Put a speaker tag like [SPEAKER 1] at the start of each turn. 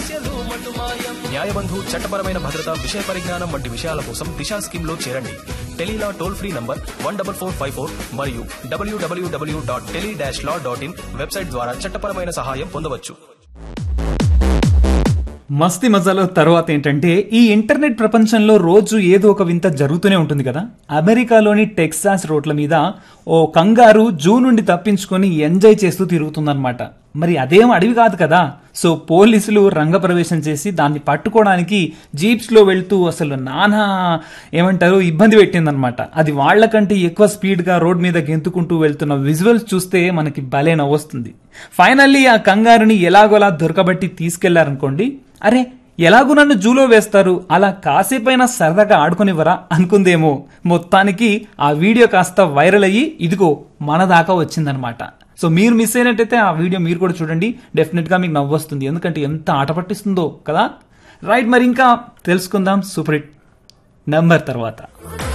[SPEAKER 1] న్యాయబంధు చట్టపరమైన భద్రత విషయ పరిజ్ఞానం వంటి విషయాల కోసం దిశా స్కీమ్ లో చేరండి Tele Law toll free number one double four five four మరియు W W W dot tele dash law dot in website ద్వారా చట్టపరమైన సహాయం పొందవచ్చు
[SPEAKER 2] మస్తి మజాలో తర్వాత ఏంటంటే ఈ ఇంటర్నెట్ ప్రపంచంలో రోజు ఏదో ఒక వింత జరుగుతూనే ఉంటుంది కదా అమెరికాలోని టెక్సాస్ రోడ్ల మీద ఓ కంగారు జూ నుండి తప్పించుకొని ఎంజాయ్ చేస్తూ తిరుగుతుందన్నమాట మరి అదేం అడవి కాదు కదా సో పోలీసులు రంగప్రవేశం చేసి దాన్ని పట్టుకోవడానికి జీప్స్ లో వెళ్తూ అసలు నానా ఏమంటారు ఇబ్బంది పెట్టిందనమాట అది వాళ్ళకంటే ఎక్కువ స్పీడ్ గా రోడ్ మీద గెంతుకుంటూ వెళ్తున్న విజువల్స్ చూస్తే మనకి భలే నవ్వొస్తుంది ఫైనల్లీ ఆ కంగారుని ఎలాగోలా దొరకబట్టి తీసుకెళ్లారనుకోండి అరే ఎలాగూ నన్ను జూలో వేస్తారు అలా కాసేపైనా సరదాగా ఆడుకునివ్వరా అనుకుందేమో మొత్తానికి ఆ వీడియో కాస్త వైరల్ అయ్యి ఇదిగో మన దాకా వచ్చిందనమాట సో మీరు మిస్ అయినట్టయితే ఆ వీడియో మీరు కూడా చూడండి డెఫినెట్ గా మీకు నవ్వొస్తుంది ఎందుకంటే ఎంత ఆట పట్టిస్తుందో కదా రైట్ మరి ఇంకా తెలుసుకుందాం సూపర్ హిట్ నంబర్ తర్వాత